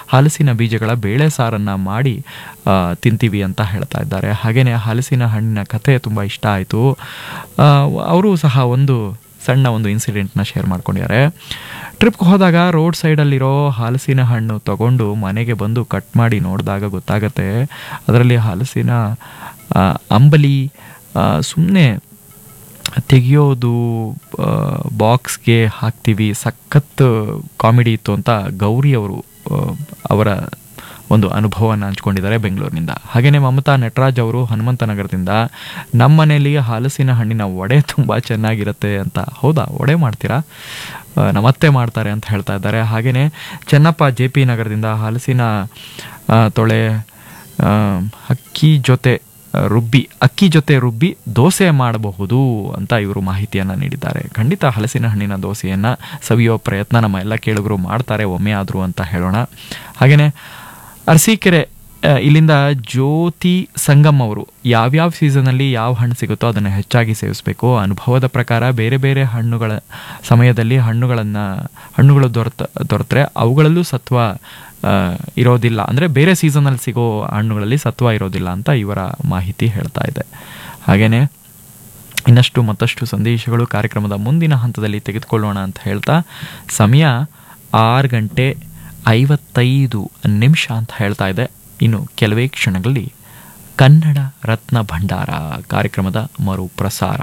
ಹಲಸಿನ ಬೀಜಗಳ ಬೇಳೆ ಸಾರನ್ನು ಮಾಡಿ ಆ, ತಿಂತೀವಿ ಅಂತ ಹೇಳ್ತಾ ಇದ್ದಾರೆ ಹಾಗೆಯೇ ಹಲಸಿನ ಹಣ್ಣಿನ ಕಥೆ ತುಂಬ ಇಷ್ಟ ಆಯಿತು ಅವರು ಸಹ ಒಂದು ಸಣ್ಣ ಒಂದು ಇನ್ಸಿಡೆಂಟ್ನ ಶೇರ್ ಮಾಡ್ಕೊಂಡಿದ್ದಾರೆ ಟ್ರಿಪ್ಗೆ ಹೋದಾಗ ರೋಡ್ ಸೈಡಲ್ಲಿರೋ ಹಲಸಿನ ಹಣ್ಣು ತಗೊಂಡು ಮನೆಗೆ ಬಂದು ಕಟ್ ಮಾಡಿ ನೋಡಿದಾಗ ಗೊತ್ತಾಗತ್ತೆ ಅದರಲ್ಲಿ ಹಲಸಿನ ಆ, ಅಂಬಲಿ ಸುಮ್ಮನೆ ತೆಗೆಯೋದು ಬಾಕ್ಸ್ಗೆ ಹಾಕ್ತೀವಿ ಸಖತ್ ಕಾಮಿಡಿ ಇತ್ತು ಅಂತ ಗೌರಿ ಅವರು ಆ, ಅವರ ಒಂದು ಅನುಭವನ ಹಂಚ್ಕೊಂಡಿದ್ದಾರೆ ಬೆಂಗಳೂರಿನಿಂದ ಹಾಗೆಯೇ ಮಮತಾ ನಟರಾಜ್ ಅವರು ಹನುಮಂತನಗರದಿಂದ ನಮ್ಮ ಮನೆಯಲ್ಲಿ ಹಲಸಿನ ಹಣ್ಣಿನ ವಡೆ ತುಂಬ ಚೆನ್ನಾಗಿರುತ್ತೆ ಅಂತ ಹೌದಾ ವಡೆ ಮಾಡ್ತೀರಾ ಆ, ನಮ್ಮತ್ತೆ ಮಾಡ್ತಾರೆ ಅಂತ ಹೇಳ್ತಾ ಇದ್ದಾರೆ ಹಾಗೆಯೇ ಚೆನ್ನಪ್ಪ ಜೆ ಪಿ ನಗರದಿಂದ ಹಲಸಿನ ಆ, ತೊಳೆ ಆ, ಅಕ್ಕಿ ಜೊತೆ ಆ, ರುಬ್ಬಿ ಅಕ್ಕಿ ಜೊತೆ ರುಬ್ಬಿ ದೋಸೆ ಮಾಡಬಹುದು ಅಂತ ಇವರು ಮಾಹಿತಿಯನ್ನು ನೀಡಿದ್ದಾರೆ ಖಂಡಿತ ಹಲಸಿನ ಹಣ್ಣಿನ ದೋಸೆಯನ್ನು ಸವಿಯೋ ಪ್ರಯತ್ನ ನಮ್ಮ ಎಲ್ಲ ಕೇಳುಗರು ಮಾಡ್ತಾರೆ ಒಮ್ಮೆ ಆದರೂ ಅಂತ ಹೇಳೋಣ ಹಾಗೆಯೇ ಅರಸೀಕೆರೆ ಆ, ಇಲ್ಲಿಂದ ಜ್ಯೋತಿ ಸಂಗಮ್ ಅವರು ಯಾವ್ಯಾವ ಸೀಸನಲ್ಲಿ ಯಾವ ಹಣ್ಣು ಸಿಗುತ್ತೋ ಅದನ್ನು ಹೆಚ್ಚಾಗಿ ಸೇವಿಸಬೇಕು ಅನುಭವದ ಪ್ರಕಾರ ಬೇರೆ ಬೇರೆ ಹಣ್ಣುಗಳ ಸಮಯದಲ್ಲಿ ಹಣ್ಣುಗಳನ್ನು ಹಣ್ಣುಗಳು ದೊರೆತ ದೊರೆತರೆ ಅವುಗಳಲ್ಲೂ ಸತ್ವ ಆ, ಇರೋದಿಲ್ಲ ಅಂದರೆ ಬೇರೆ ಸೀಸನಲ್ಲಿ ಸಿಗೋ ಹಣ್ಣುಗಳಲ್ಲಿ ಸತ್ವ ಇರೋದಿಲ್ಲ ಅಂತ ಇವರ ಮಾಹಿತಿ ಹೇಳ್ತಾ ಇದೆ ಹಾಗೆಯೇ ಇನ್ನಷ್ಟು ಮತ್ತಷ್ಟು ಸಂದೇಶಗಳು ಕಾರ್ಯಕ್ರಮದ ಮುಂದಿನ ಹಂತದಲ್ಲಿ ತೆಗೆದುಕೊಳ್ಳೋಣ ಅಂತ ಹೇಳ್ತಾ ಸಮಯ ಆರು ಗಂಟೆ ಐವತ್ತೈದು ನಿಮಿಷ ಅಂತ ಹೇಳ್ತಾ ಇದೆ ಇನ್ನು ಕೆಲವೇ ಕ್ಷಣಗಳಲ್ಲಿ ಕನ್ನಡ ರತ್ನ ಭಂಡಾರ ಕಾರ್ಯಕ್ರಮದ ಮರು ಪ್ರಸಾರ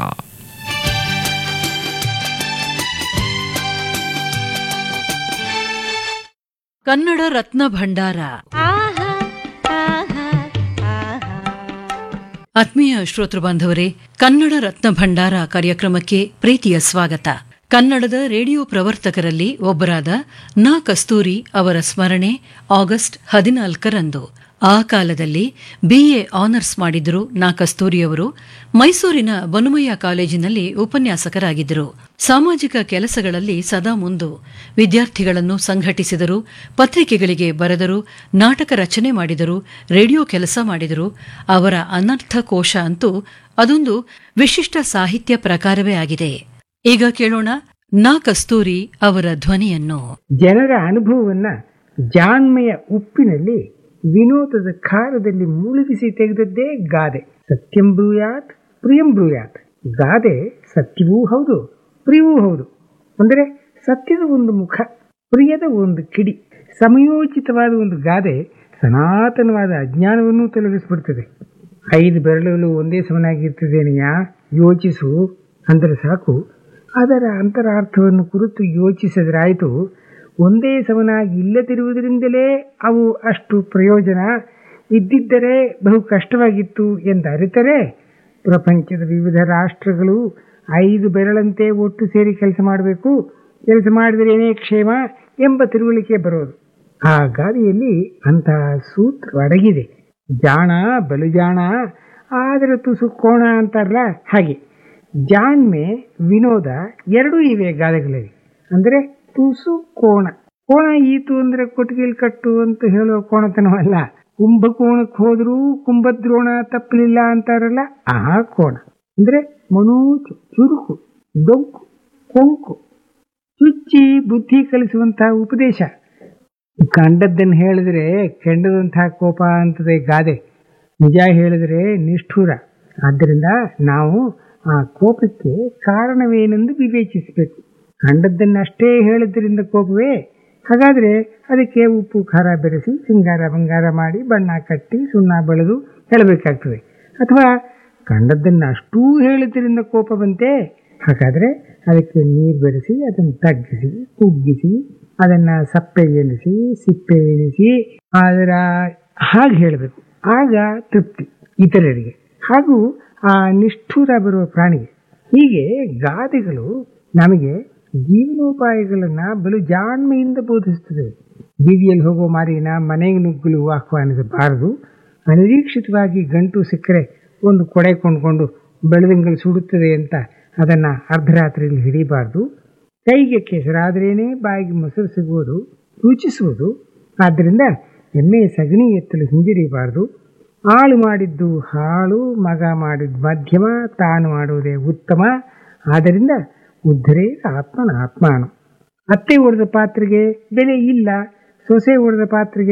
ಕನ್ನಡ ರತ್ನ ಭಂಡಾರ ಆತ್ಮೀಯ ಶ್ರೋತೃ ಬಾಂಧವರೇ ಕನ್ನಡ ರತ್ನ ಭಂಡಾರ ಕಾರ್ಯಕ್ರಮಕ್ಕೆ ಪ್ರೀತಿಯ ಸ್ವಾಗತ ಕನ್ನಡದ ರೇಡಿಯೋ ಪ್ರವರ್ತಕರಲ್ಲಿ ಒಬ್ಬರಾದ ನಾ ಕಸ್ತೂರಿ ಅವರ ಸ್ಮರಣೆ ಆಗಸ್ಟ್ ಹದಿನಾಲ್ಕರಂದು ಆ ಕಾಲದಲ್ಲಿ ಬಿಎ ಆನರ್ಸ್ ಮಾಡಿದ್ರು ನಾ ಕಸ್ತೂರಿಯವರು ಮೈಸೂರಿನ ಬನುಮಯ್ಯ ಕಾಲೇಜಿನಲ್ಲಿ ಉಪನ್ಯಾಸಕರಾಗಿದ್ದರು ಸಾಮಾಜಿಕ ಕೆಲಸಗಳಲ್ಲಿ ಸದಾ ಮುಂದು ವಿದ್ಯಾರ್ಥಿಗಳನ್ನು ಸಂಘಟಿಸಿದರು ಪತ್ರಿಕೆಗಳಿಗೆ ಬರೆದರು ನಾಟಕ ರಚನೆ ಮಾಡಿದರು ರೇಡಿಯೋ ಕೆಲಸ ಮಾಡಿದರು ಅವರ ಅನರ್ಥ ಕೋಶ ಅಂತೂ ಅದೊಂದು ವಿಶಿಷ್ಟ ಸಾಹಿತ್ಯ ಪ್ರಕಾರವೇ ಆಗಿದೆ ಈಗ ಕೇಳೋಣ ನಾ ಕಸ್ತೂರಿ ಅವರ ಧ್ವನಿಯನ್ನು ಜನರ ಅನುಭವವನ್ನ ಜಾಣ್ಮೆಯ ಉಪ್ಪಿನಲ್ಲಿ ವಿನೋದದ ಖಾರದಲ್ಲಿ ಮುಳುಗಿಸಿ ತೆಗೆದದ್ದೇ ಗಾದೆ ಸತ್ಯಂ ಬ್ರೂಯಾತ್ ಪ್ರಿಯಂ ಬ್ರೂಯಾತ್ ಗಾದೆ ಸತ್ಯವೂ ಹೌದು ಪ್ರಿಯವೂ ಹೌದು ಅಂದರೆ ಸತ್ಯದ ಒಂದು ಮುಖ ಪ್ರಿಯದ ಒಂದು ಕಿಡಿ ಸಮಯೋಚಿತವಾದ ಒಂದು ಗಾದೆ ಸನಾತನವಾದ ಅಜ್ಞಾನವನ್ನು ತೊಲಗಿಸ್ಬಿಡ್ತದೆ ಐದು ಬೆರಳುಗಳು ಒಂದೇ ಸಮನಾಗಿರ್ತದೇನೆಯಾ ಯೋಚಿಸು ಅಂದರೆ ಸಾಕು ಅದರ ಅಂತರಾರ್ಥವನ್ನು ಕುರಿತು ಯೋಚಿಸಿದ್ರಾಯಿತು ಒಂದೇ ಸಮನಾಗಿ ಇಲ್ಲದಿರುವುದರಿಂದಲೇ ಅವು ಅಷ್ಟು ಪ್ರಯೋಜನ ಇದ್ದಿದ್ದರೆ ಬಹು ಕಷ್ಟವಾಗಿತ್ತು ಎಂದು ಅರಿತರೆ ಪ್ರಪಂಚದ ವಿವಿಧ ರಾಷ್ಟ್ರಗಳು ಐದು ಬೆರಳಂತೆ ಒಟ್ಟು ಸೇರಿ ಕೆಲಸ ಮಾಡಬೇಕು ಕೆಲಸ ಮಾಡಿದರೇನೇ ಕ್ಷೇಮ ಎಂಬ ತಿಳುವಳಿಕೆ ಬರೋದು ಆ ಗಾದಿಯಲ್ಲಿ ಅಂತಹ ಸೂತ್ರ ಅಡಗಿದೆ ಜಾಣ ಬಲು ಜಾಣ ಆದರೆ ತುಸು ಕೋಣ ಅಂತಾರಲ್ಲ ಹಾಗೆ ಜಾಣ್ಮೆ ವಿನೋದ ಎರಡೂ ಇವೆ ಗಾದೆಗಳಲ್ಲಿ ಅಂದರೆ ತುಸು ಕೋಣ ಕೋಣ ಈತು ಅಂದ್ರೆ ಕೊಟ್ಟಿಗೆಲ್ ಕಟ್ಟು ಅಂತ ಹೇಳೋ ಕೋಣತನವಲ್ಲ ಕುಂಭಕೋಣಕ್ಕೆ ಹೋದ್ರೂ ಕುಂಭದ್ರೋಣ ತಪ್ಪಲಿಲ್ಲ ಅಂತಾರಲ್ಲ ಆ ಕೋಣ ಅಂದ್ರೆ ಮನೋಜು ಚುರುಕು ಡೊಂಕು ಕೊಂಕು ಚುಚ್ಚಿ ಬುದ್ಧಿ ಕಲಿಸುವಂತಹ ಉಪದೇಶ ಕಂಡದ್ದನ್ನು ಹೇಳಿದ್ರೆ ಕೆಂಡದಂತಹ ಕೋಪ ಅಂತದೆ ಗಾದೆ ನಿಜ ಹೇಳಿದ್ರೆ ನಿಷ್ಠುರ ಆದ್ದರಿಂದ ನಾವು ಆ ಕೋಪಕ್ಕೆ ಕಾರಣವೇನೆಂದು ವಿವೇಚಿಸಬೇಕು ಕಂಡದ್ದನ್ನಷ್ಟೇ ಹೇಳಿದ್ರಿಂದ ಕೋಪವೇ ಹಾಗಾದ್ರೆ ಅದಕ್ಕೆ ಉಪ್ಪು ಖಾರ ಬೆರೆಸಿ ಸಿಂಗಾರ ಬಂಗಾರ ಮಾಡಿ ಬಣ್ಣ ಕಟ್ಟಿ ಸುಣ್ಣ ಬೆಳೆದು ಹೇಳಬೇಕಾಗ್ತದೆ ಅಥವಾ ಕಂಡದ್ದನ್ನು ಅಷ್ಟೂ ಹೇಳಿದ್ರಿಂದ ಕೋಪ ಬಂತೆ ಹಾಗಾದ್ರೆ ಅದಕ್ಕೆ ನೀರು ಬೆರೆಸಿ ಅದನ್ನು ತಗ್ಗಿಸಿ ಕುಗ್ಗಿಸಿ ಅದನ್ನ ಸಪ್ಪೆ ಎನಿಸಿ ಸಿಪ್ಪೆ ಎನಿಸಿ ಅದರ ಹಾಗೆ ಹೇಳಬೇಕು ಆಗ ತೃಪ್ತಿ ಇತರರಿಗೆ ಹಾಗೂ ಆ ನಿಷ್ಠುರ ಬರುವ ಪ್ರಾಣಿಗೆ ಹೀಗೆ ಗಾದೆಗಳು ನಮಗೆ ಜೀವನೋಪಾಯಗಳನ್ನ ಬಲು ಜಾಣ್ಮೆಯಿಂದ ಬೋಧಿಸುತ್ತದೆ ಬೀದಿಯಲ್ಲಿ ಹೋಗೋ ಮಾರಿನ ಮನೆಗೆ ನುಗ್ಗಲು ಆಹ್ವಾನಿಸಬಾರದು ಅನಿರೀಕ್ಷಿತವಾಗಿ ಗಂಟು ಸಿಕ್ಕರೆ ಒಂದು ಕೊಡೆ ಕೊಂಡ್ಕೊಂಡು ಬೆಳದಿಂಗಳು ಸುಡುತ್ತದೆ ಅಂತ ಅದನ್ನ ಅರ್ಧರಾತ್ರಿಯಲ್ಲಿ ಹಿಡಿಬಾರ್ದು ಕೈಗೆ ಕೆಸರಾದ್ರೇನೆ ಬಾಯಿಗೆ ಮೊಸರು ಸಿಗುವುದು ರುಚಿಸುವುದು ಆದ್ದರಿಂದ ಎಮ್ಮೆ ಸಗಣಿ ಎತ್ತಲು ಹಿಂಜರಿಬಾರದು ಆಳು ಮಾಡಿದ್ದು ಹಾಳು ಮಗ ಮಾಡಿದ್ದು ಮಧ್ಯಮ ತಾನು ಮಾಡುವುದೇ ಉತ್ತಮ ಆದ್ದರಿಂದ ಉದ್ಧರೇ ಆತ್ಮನ ಆತ್ಮಾನು ಅತ್ತೆ ಹೊಡೆದ ಪಾತ್ರೆಗೆ ಬೆಲೆ ಇಲ್ಲ ಸೊಸೆ ಹೊಡೆದ ಪಾತ್ರೆಗೆ